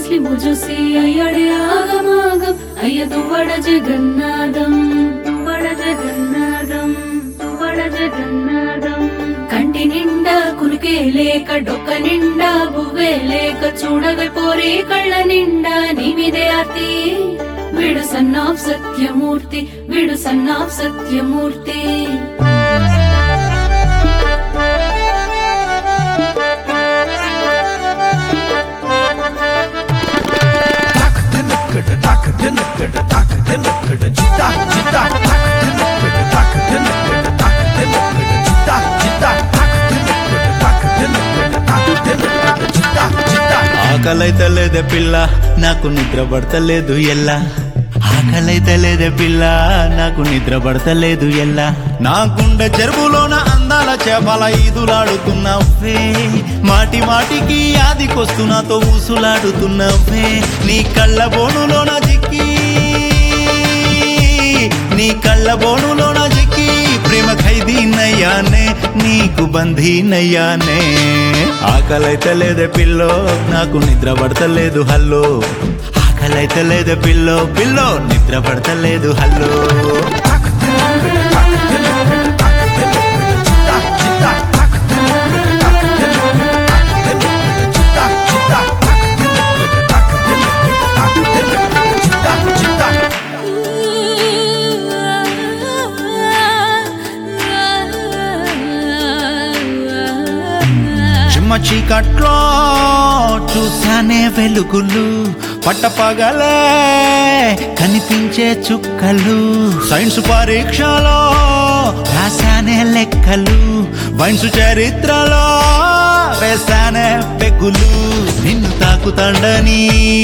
ముస్లిం చూసి అయ్యడే ఆగమాగం అయ్య దువ్వడ జగన్నాథం దువ్వడ జగన్నాథం దువ్వడ జగన్నాథం కంటి నిండా కురికే లేక డొక్క నిండా బువ్వే లేక చూడవే పోరే కళ్ళ నిండా నీమిదే ఆర్తి విడు సన్నాఫ్ సత్యమూర్తి విడు సన్నాఫ్ సత్యమూర్తి ఆకలైతే లేదే పిల్ల నాకు నిద్ర పడతలేదు ఎల్లా ఆకలైతే లేదే పిల్ల నాకు నిద్ర పడతలేదు ఎల్లా నా గుండె చెరువులోన అందాల చేపల ఈదులాడుతున్నావే మాటి మాటికి ఆదికొస్తున్నాతో ఊసులాడుతున్నావే నీ కళ్ళ బోనులోన జిక్కి నీ కళ్ళ బోనులోన జిక్కి ప్రేమ ఖైదీనయ్యానే నీకు బంధీనయ్యానే ఆకలైతే లేదే పిల్లో నాకు నిద్ర పడతలేదు హల్లో ఆకలైతే లేదే పిల్లో పిల్లో నిద్ర పడతలేదు హల్లో చిమ్మ చీకట్లో చూసానే వెలుగులు పట్టపగలే కనిపించే చుక్కలు సైన్స్ పరీక్షలో రాశానే లెక్కలు వైన్స్ చరిత్రలో వేశానే పెగులు నిన్ను తాకుతాండని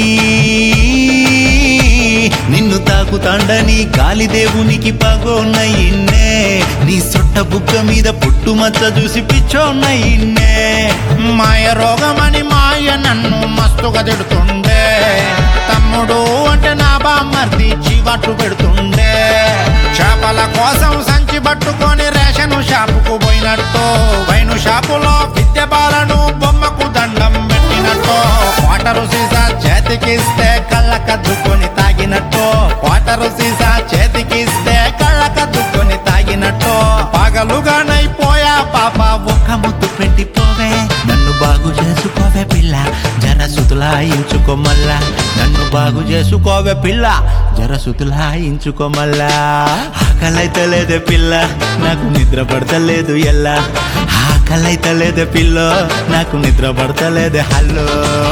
నిన్ను తాకుతాండని గాలిదేవునికి పగోన్నయిన్నే నీ సొట్ట బుగ్గ మీద పుట్టుమచ్చ చూసి పిచ్చోన్నయిన్నే మాయ రోగమని మాయ నన్ను మస్తుగా తిడుతుండే తమ్ముడు అంటే నా బామ్మర్ది చీవాట్లు పెడుతుండే చేపల కోసం సంచి పట్టుకొని రేషన్ షాపుకు పోయినట్టు వైను షాపులో విద్య బాలను బొమ్మకు దండం పెట్టినట్టు వాటరు సీసా చేతికిస్తే కళ్ళ కద్దుకొని తాగినట్టు వాటరు సీసా చేతికిస్తే కళ్ళ కద్దుకొని తాగినట్టు పగలుగానైపోయా పాప ఒక్క ముద్దు పెట్టిపోవే నన్ను బాగు చేసుకోవే పిల్ల జర సుతులాయించుకోమల్లా నన్ను బాగు చేసుకోవే పిల్ల జర సుతులాయించుకోమల్లా ఆకలైతే లేదే పిల్ల నాకు నిద్ర పడతలేదు ఎల్లా ఆకలైతే లేదే పిల్ల నాకు నిద్ర పడతలేదే హల్లో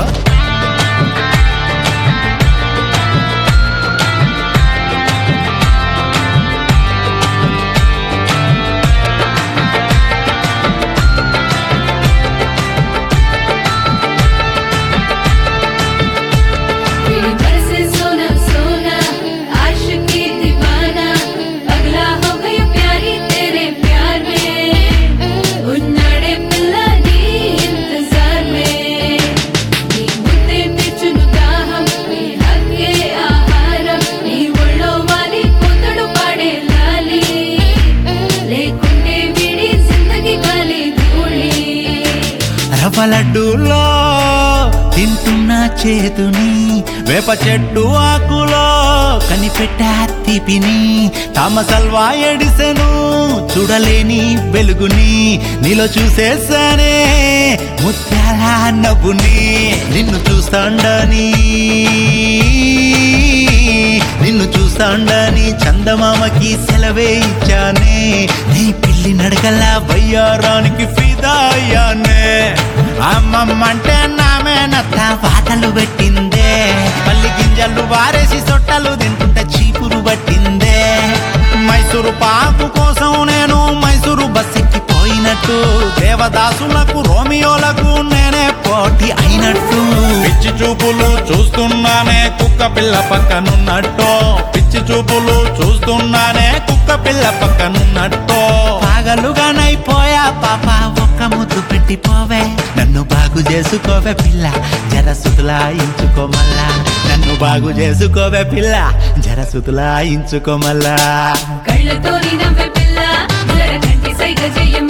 मेरी बरसे सोना सोना आशिकी दीवाना पगला हो गई प्यारी तेरे प्यार में उन्नाड़े पिल्ला नी इंतजार में నీ ముందే తెచ్చును దాహం నీ హక్కే ఆహారం నీ ఒళ్ళో వాలి పొందడు పాడే లాలి లేకుంటే విడి జిందగి గాలి ధూళి రవ్వ లడ్డూలో తింటున్న చేతుని వేప చెట్టు ఆకులో కనిపెట్టా తీపిని తామసల్వా ఎడిసెను చూడలేని వెలుగుని నీలో చూసేసానే ముత్యాల నవ్వుని నిన్ను చూస్తాండని నిన్ను చూస్తాండని చందమామకి సెలవే ఇచ్చానే నీ పిల్లి నడకల వయ్యారానికి ఫిదా అయ్యానే అమ్మమ్మంటే నామే నత్త వాతలు పెట్టిందే పల్లి గింజలు వారేసి సొట్టలు తింటుంటే చీపురు పట్టిందే మైసూరు పాకు కోసం నేను మైసూరు బస్సెక్కి పోయినట్టు దేవదాసులకు రోమియోలకు నేనే పోటీ అయినట్టు పిచ్చి చూపులు చూస్తున్నానే కుక్క పిల్ల పక్కనున్నట్టు పిచ్చి చూపులు చూస్తున్నానే కుక్క పిల్ల పక్కనున్నట్టు పాగలుగానైపోయా పాప ఒక్క ముద్దు పెట్టిపోవే నన్ను బాగు చేసుకోవే పిల్ల జర సుతులాయించుకోమల్లా నన్ను బాగు చేసుకోవే పిల్ల జర సుతులాయించుకోమల్లా కళ్ళతోని నవ్వే పిల్ల జర కంటి సైగ చెయ్యమ్మ